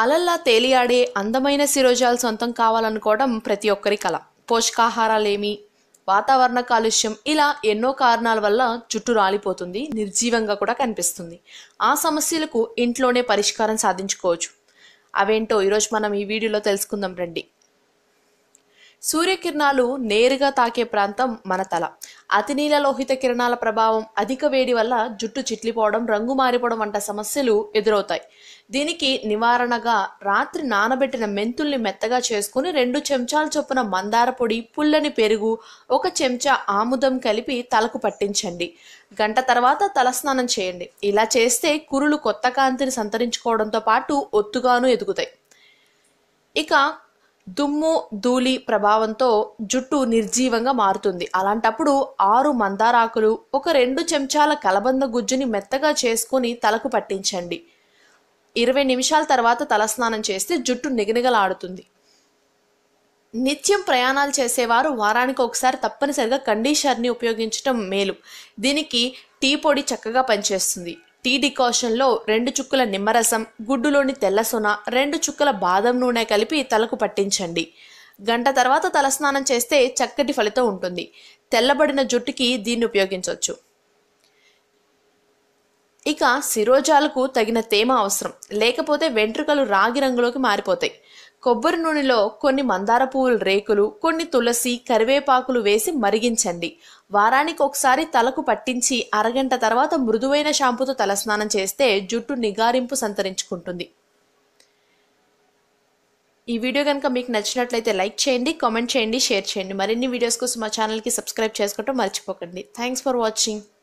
అలల్లా తేలియాడే అందమైన శిరోజాలు సొంతం కావాలనుకోవడం ప్రతి ఒక్కరి కల పోషకాహారాలేమి వాతావరణ కాలుష్యం ఇలా ఎన్నో కారణాల వల్ల జుట్టు రాలిపోతుంది నిర్జీవంగా కూడా కనిపిస్తుంది ఆ సమస్యలకు ఇంట్లోనే పరిష్కారం సాధించుకోవచ్చు అవేంటో ఈరోజు మనం ఈ వీడియోలో తెలుసుకుందాం రండి సూర్యకిరణాలు నేరుగా తాకే ప్రాంతం మన తల అతినీల లోహిత కిరణాల ప్రభావం అధిక వేడి వల్ల జుట్టు చిట్లిపోవడం రంగు మారిపోవడం వంట సమస్యలు ఎదురవుతాయి దీనికి నివారణగా రాత్రి నానబెట్టిన మెంతుల్ని మెత్తగా చేసుకుని రెండు చెంచాల చొప్పున మందార పొడి పుల్లని పెరుగు ఒక చెంచా ఆముదం కలిపి తలకు పట్టించండి గంట తర్వాత తలస్నానం చేయండి ఇలా చేస్తే కురులు కొత్త కాంతిని సంతరించుకోవడంతో పాటు ఒత్తుగాను ఎదుగుతాయి ఇక దుమ్ము ధూళి ప్రభావంతో జుట్టు నిర్జీవంగా మారుతుంది అలాంటప్పుడు ఆరు మందారాకులు ఒక రెండు చెంచాల కలబంద గుజ్జుని మెత్తగా చేసుకొని తలకు పట్టించండి ఇరవై నిమిషాల తర్వాత తలస్నానం చేస్తే జుట్టు నిగనిగలాడుతుంది నిత్యం ప్రయాణాలు చేసేవారు వారానికి ఒకసారి తప్పనిసరిగా కండిషనర్ని ఉపయోగించడం మేలు దీనికి టీ పొడి చక్కగా పనిచేస్తుంది టీ డికాషన్లో రెండు చుక్కల నిమ్మరసం గుడ్డులోని తెల్ల సొన రెండు చుక్కల బాదం నూనె కలిపి తలకు పట్టించండి గంట తర్వాత తలస్నానం చేస్తే చక్కటి ఫలితం ఉంటుంది తెల్లబడిన జుట్టుకి దీన్ని ఉపయోగించవచ్చు ఇక శిరోజాలకు తగిన తేమ అవసరం లేకపోతే వెంట్రుకలు రాగి రంగులోకి మారిపోతాయి కొబ్బరి నూనెలో కొన్ని మందార పువ్వుల రేకులు కొన్ని తులసి కరివేపాకులు వేసి మరిగించండి వారానికి ఒకసారి తలకు పట్టించి అరగంట తర్వాత మృదువైన షాంపూతో తలస్నానం చేస్తే జుట్టు నిగారింపు సంతరించుకుంటుంది ఈ వీడియో కనుక మీకు నచ్చినట్లయితే లైక్ చేయండి కామెంట్ చేయండి షేర్ చేయండి మరిన్ని వీడియోస్ కోసం మా ఛానల్కి సబ్స్క్రైబ్ చేసుకోవటం మర్చిపోకండి థ్యాంక్స్ ఫర్ వాచింగ్